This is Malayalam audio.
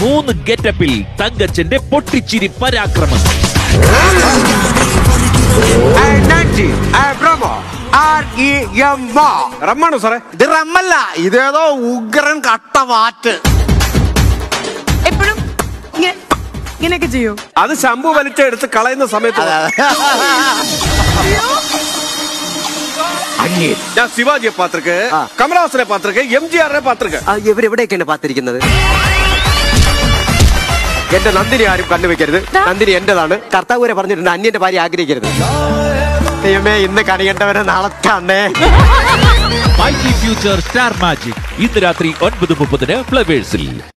മൂന്ന് ഗെറ്റപ്പിൽ തങ്കച്ചന്റെ പൊട്ടിച്ചിരി പരാക്രമം റമ്മാണോ സാറേ ഇത് റമ്മല്ല ഇതേതോ ഉഗ്രൻ കട്ട വാറ്റ് എപ്പോഴും ഇങ്ങനെ ഇങ്ങനെയൊക്കെ ചെയ്യോ അത് ശംഭു വലിച്ചെടുത്ത് കളയുന്ന സമയത്ത് ഞാൻ ശിവാജിയെ പാത്രക്ക് കമലഹാസനെ പാത്രക്ക് എം ജി ആറിനെ പാത്രക്ക് ഇവരെവിടെയൊക്കെയാണ് പാത്തിരിക്കുന്നത് എന്റെ നന്ദിനി ആരും കണ്ണുവെക്കരുത് നന്ദിനി എന്റേതാണ് കർത്താവ് വരെ പറഞ്ഞിട്ടുണ്ട് അന്യന്റെ ഭാര്യ ആഗ്രഹിക്കരുത് ദൈവമേ ഇന്ന് കണിയേണ്ടവരെ നാളെ കാണേ മൈറ്റി ഫ്യൂച്ചർ സ്റ്റാർ മാജിക് ഇന്ന് രാത്രി ഒൻപത് മുപ്പതിന് ഫ്ലവേഴ്സിൽ